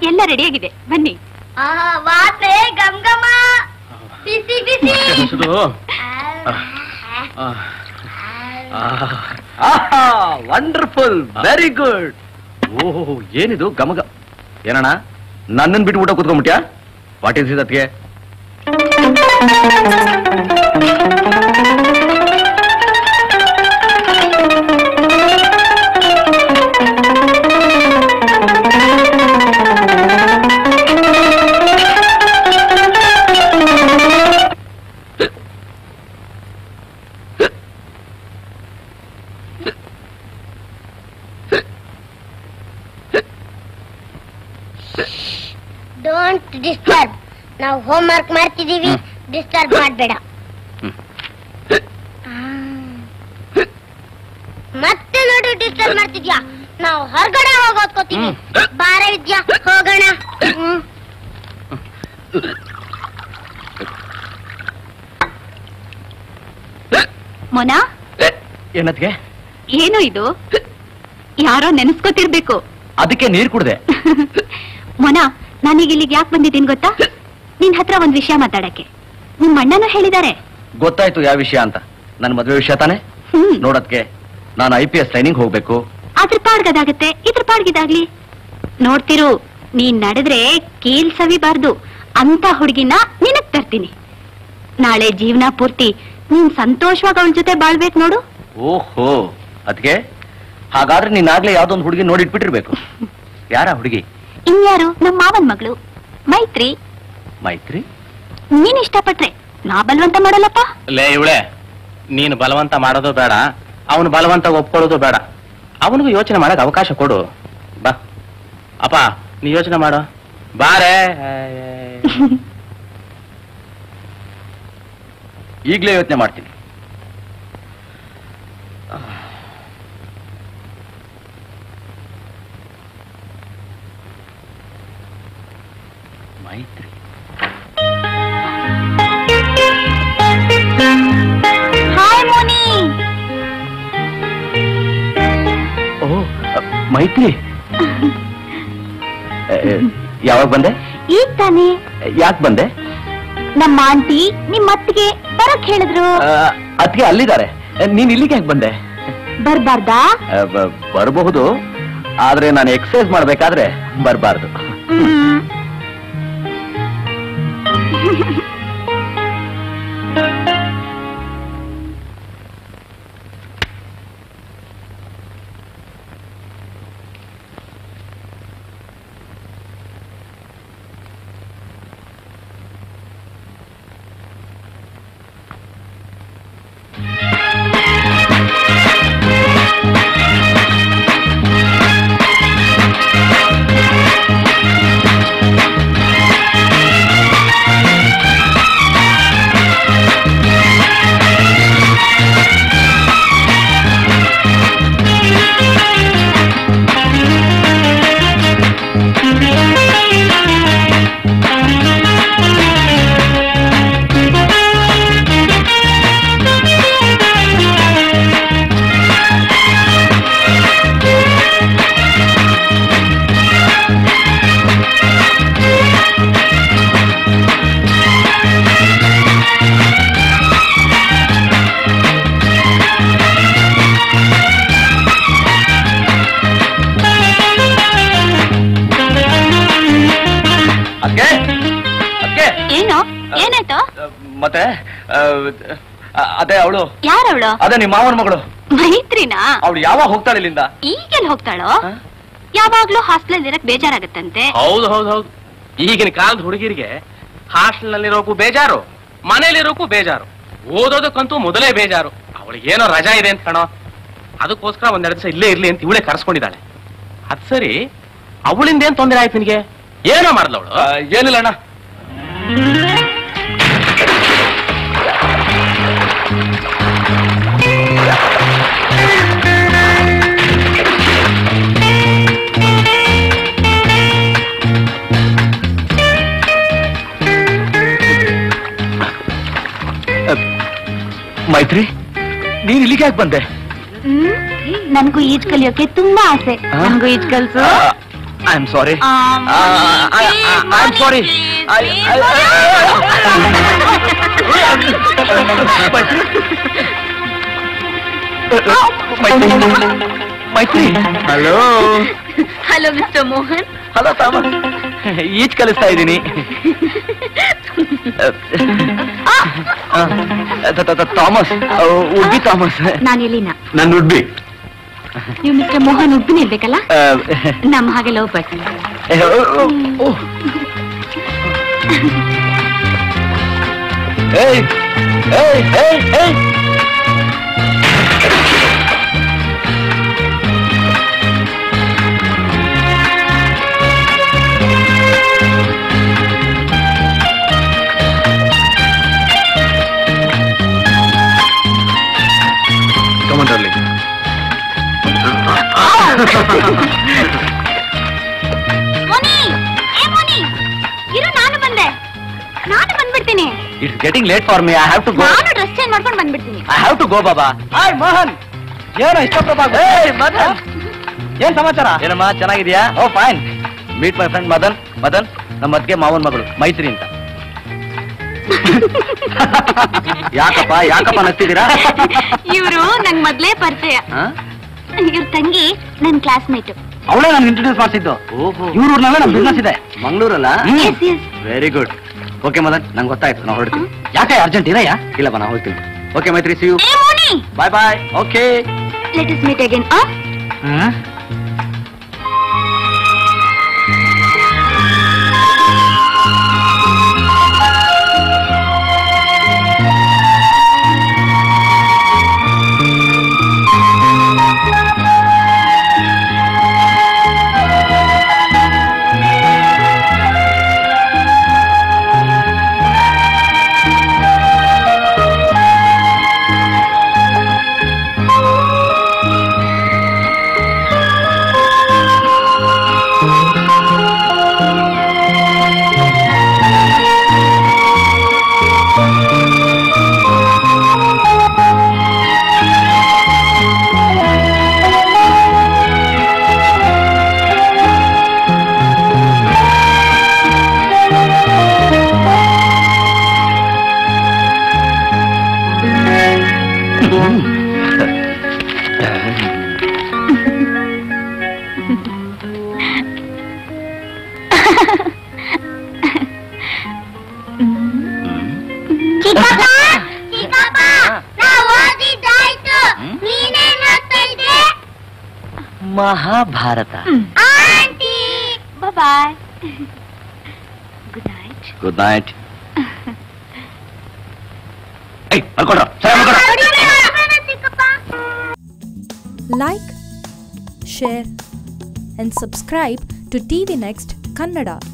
ಎಲ್ಲ ರೆಡಿಯಾಗಿದೆ ಬನ್ನಿ ವಾಸೆ ಗಮ್ ಗಮ ಬಿಸಿ ಬಿಸಿ ವಂಡರ್ಫುಲ್ ವೆರಿ ಗುಡ್ ಓಹ್ ಏನಿದು ಗಮಗ ಏನಣ್ಣ ನನ್ನನ್ ಬಿಟ್ಟು ಊಟ ಕೂತ್ಕೊಂಡ್ಬಿಟ್ಯಾ ವಾಟ್ ಇಸ್ ಅದಕ್ಕೆ ಡೋಂಟ್ ಡಿಸ್ಟರ್ಬ್ ನಾವು ಹೋಮ್ ವರ್ಕ್ ಮಾಡ್ತಿದೀವಿ ಡಿಸ್ಟರ್ಬ್ ಮಾಡಬೇಡ ಮತ್ತೆ ನೋಡಿ ಡಿಸ್ಟರ್ಬ್ ಮಾಡ್ತಿದ್ಯಾ ನಾವು ಹೊರಗಡೆ ಹೋಗಿ ಓದ್ಕೋತೀವಿ ಬಾರ ವಿದ್ಯಾ ಹೋಗೋಣ ಹ್ಮ್. ಮೊನಾ ಏನದ್ಗೆ ಏನು ಇದು ಯಾರೋ ನೆನೆಸ್ಕೋತಿರ್ಬೇಕು ಅದಕ್ಕೆ ನೀರ್ ಕುಡ್ದೆ ಮೊನ ನಾನೀಗ ಇಲ್ಲಿಗೆ ಯಾಕೆ ಬಂದಿದ್ದೀನಿ ಗೊತ್ತಾ ನಿನ್ ಹತ್ರ ಒಂದ್ ವಿಷಯ ಮಾತಾಡಕ್ಕೆ ನಿಮ್ ಅಣ್ಣನೂ ಹೇಳಿದ್ದಾರೆ ಗೊತ್ತಾಯ್ತು ಯಾವ ವಿಷಯ ಅಂತ ನನ್ನ ಮದುವೆ ವಿಷಯ ತಾನೆ ಹ್ಮ್ ನೋಡದ್ಕೆ ನಾನು ಐ ಪಿ ಎಸ್ ಟ್ರೈನಿಂಗ್ ಹೋಗ್ಬೇಕು ಅದ್ರ ಪಾಡ್ಗದಾಗತ್ತೆ ಇದ್ರ ಪಾಡ್ಗಿದಾಗ್ಲಿ ನೋಡ್ತಿರು ನೀನ್ ನಡೆದ್ರೆ ಕೀಲ್ ಸವಿಬಾರ್ದು ಅಂತ ಹುಡುಗಿನ ನಿನಗ್ ತರ್ತೀನಿ ನಾಳೆ ಜೀವನ ಪೂರ್ತಿ ನೀನ್ ಸಂತೋಷವಾಗಿ ಅವಳ ಜೊತೆ ಬಾಳ್ಬೇಕು ನೋಡು ಓಹೋ ಅದಕ್ಕೆ ಹಾಗಾದ್ರೆ ನೀನಾಗ್ಲೇ ಯಾವ್ದೊಂದು ಹುಡುಗಿ ನೋಡಿಟ್ಬಿಟ್ಟಿರ್ಬೇಕು ಯಾರ ಹುಡುಗಿ ಇನ್ಯಾರು ನಮ್ ಮಾವನ್ ಮಗಳು ಮೈತ್ರಿ ಮೈತ್ರಿ ನೀನ್ ಇಷ್ಟಪಟ್ರೆ ನಾ ಬಲ್ವಂತ ಮಾಡಲ್ಲಪ್ಪ ಲೇ ಇವಳೆ ನೀನು ಬಲವಂತ ಮಾಡೋದು ಬೇಡ ಅವನು ಬಲವಂತ ಒಪ್ಕೊಳ್ಳೋದು ಬೇಡ ಅವನಿಗೂ ಯೋಚನೆ ಮಾಡಕ್ ಅವಕಾಶ ಕೊಡು ಬಾ ಅಪ್ಪ ನೀ ಯೋಚನೆ ಮಾಡು ಬಾರೆ ಈಗ್ಲೇ ಯೋಚನೆ ಮಾಡ್ತೀನಿ ಮೈತ್ರಿ ಹಾಯ್ ಮೋನಿ ಓ ಮೈತ್ರಿ ಯಾವಾಗ ಬಂದೆ ಈಗ ತಾನೇ ಯಾಕೆ ಬಂದೆ ನಮ್ಮ ಆಂಟಿ ನಿಮ್ ಅತ್ತಿಗೆ ಬರಕ್ ಹೇಳಿದ್ರು ಅದಕ್ಕೆ ಅಲ್ಲಿದ್ದಾರೆ ನೀನ್ ಇಲ್ಲಿಗೆ ಯಾಕೆ ಬಂದೆ ಬರ್ಬಾರ್ದಾ ಆ, ಬ- ಬರಬಹುದು ಆದ್ರೆ ನಾನು ಎಕ್ಸರ್ಸೈಸ್ ಮಾಡ್ಬೇಕಾದ್ರೆ ಬರಬಾರ್ದು ಹ್ಮ್. ಅದಕ್ಕೆ ಅದಕ್ಕೆ ಏನು ಏನಾಯ್ತು ಮತ್ತೆ ಆ, ಆ, ಅದೇ ಅವಳು ಯಾರವಳು ಅದೇ ನಿಮ್ಮ ಮಾವನ ಮಗಳು ಮೈತ್ರಿನಾ ಅವಳು ಯಾವಾಗ ಹೋಗ್ತಾಳೆ ಇಲ್ಲಿಂದ ಈಗೆಲ್ ಹೋಗ್ತಾಳೋ ಯಾವಾಗ್ಲೂ ಹಾಸ್ಟೆಲ್ ಇರಕ್ ಬೇಜಾರಾಗತ್ತಂತೆ ಹೌದು ಹೌದು ಹೌದು ಈಗಿನ ಕಾಲದ ಹುಡುಗಿರಿಗೆ ಹಾಸ್ಟೆಲ್ ನಲ್ಲಿರೋಕು ಬೇಜಾರು ಮನೇಲಿರೋಕು ಬೇಜಾರು ಓದೋದಕ್ಕಂತೂ ಮೊದಲೇ ಬೇಜಾರು ಅವಳಿಗೆ ಏನೋ ರಜಾ ಇದೆ ಅಂತ ಕಣೋ ಅದಕ್ಕೋಸ್ಕರ ಒಂದೆರಡು ದಿವಸ ಇಲ್ಲೇ ಇರ್ಲಿ ಅಂತ ಇವಳೇ ಕರ್ಸ್ಕೊಂಡಿದ್ದಾಳೆ ಅದ್ ಸರಿ ಅವಳಿಂದ ಏನ್ ತೊಂದರೆ ಆಯ್ತು ನಿನಗೆ ಏನೋ ಮಾಡ್ದವಳು ಆ, ಏನಿಲ್ಲ ಅಣ್ಣ ಆ, ಮೈತ್ರಿ ನೀನ್ ಇಲ್ಲಿಗೆ ಯಾಕೆ ಬಂದೆ ಹ್ಮ್ ನನ್ಗೂ ಈಜ್ ಕಲಿಯೋಕೆ ತುಂಬಾ ಆಸೆ ಆ? ನನ್ಗೂ ಈಜ್ ಕಲ್ಸು ಆ, I am sorry Um, I am sorry Maitri hello hello mister Mohan hello ತಾಮ ಈಜ್ ಕಲಿಸ್ತಾ ಇದ್ದೀನಿ ಥಾಮಸ್ ಉಡ್ಬಿ ಥಾಮಸ್ ನಾನು ಎಲ್ಲಿನ ನನ್ನ ಉಡ್ಬಿ ನೀವು ಮಿಸ್ಟರ್ ಮೋಹನ್ ಉಡ್ಬಿನ ಇರ್ಬೇಕಲ್ಲ ನಮ್ಮ ಹಾಗೆ ಲವ್ ಪರ್ಸನ್ ಏಯ್ ಏಯ್ ಏಯ್ ಏಯ್ Come on, darling. ಮೋನಿ ಏ ಮೋನಿ ಇರು ನಾನು ಬಂದೆ ನಾನು ಬಂದ್ಬಿಡ್ತೀನಿ It's getting late for me. I have to go. ನಾನು ಡ್ರೆಸ್ ಚೇಂಜ್ ಮಾಡ್ಕೊಂಡು ಬಂದ್ಬಿಡ್ತೀನಿ I have to go, ಬಾಬಾ. ಹಾಯ್ ಮೋಹನ್ ಏನೋ ಇಷ್ಟಪ್ರಭ Hey, ಮದನ್. ಏನ್ ಸಮಾಚಾರ ಏನಮ್ಮ ಚೆನ್ನಾಗಿದ್ಯಾ oh fine meet my friend Madan Madan ನಮ್ಮ ಅತ್ತಿಗೆ ಮಾವನ್ ಮಗಳು ಮೈತ್ರಿ ಅಂತ ಯಾಕಪ್ಪ ಯಾಕಪ್ಪ ನಗ್ತಿದ್ದೀರಾ ಇವರು ನಂಗ್ ಮೊದ್ಲೇ ಪರಿಚಯ ಇವ್ರ ತಂಗಿ ನನ್ ಕ್ಲಾಸ್ಮೇಟ್ ಅವಳೇ ನಾನು ಇಂಟ್ರೊಡ್ಯೂಸ್ ಮಾಡಿಸಿದ್ದು ಓಹೋ ಇವ್ರ ಊರ್ನಲ್ಲೇ ನಮ್ ಬಿಸ್ನೆಸ್ ಇದೆ ಮಂಗಳೂರಲ್ಲ yes yes very good okay Madan ನಂಗೆ ಗೊತ್ತಾಯ್ತು ನಾವು ಹೊರಡ್ತೀವಿ ಯಾಕೆ ಅರ್ಜೆಂಟ್ ಇದೆಯಾ ಇಲ್ಲಪ್ಪ ನಾವು ಹೋಗ್ತೀವಿ ಓಕೆ ಮೈತ್ರಿ ಸಿ ಯು ಏ ಮೋನಿ bye bye okay let us meet again ಆ ಚಿಕ್ಕಪ್ಪ ಚಿಕ್ಕಪ್ಪ ನಾವು ಓದಿದ್ದಾಯ್ತು ನೀನೇನ್ ಓದ್ತಾ ಇದ್ದೆ Mahabharata aunty bye good night good night ಏಯ್ ಮಲ್ಕೊಡ್ರ ಸರಿ ಮಲ್ಕೊಡ್ರ ಚಿಕ್ಕಪ್ಪ like, share, and subscribe to TV Next Kannada.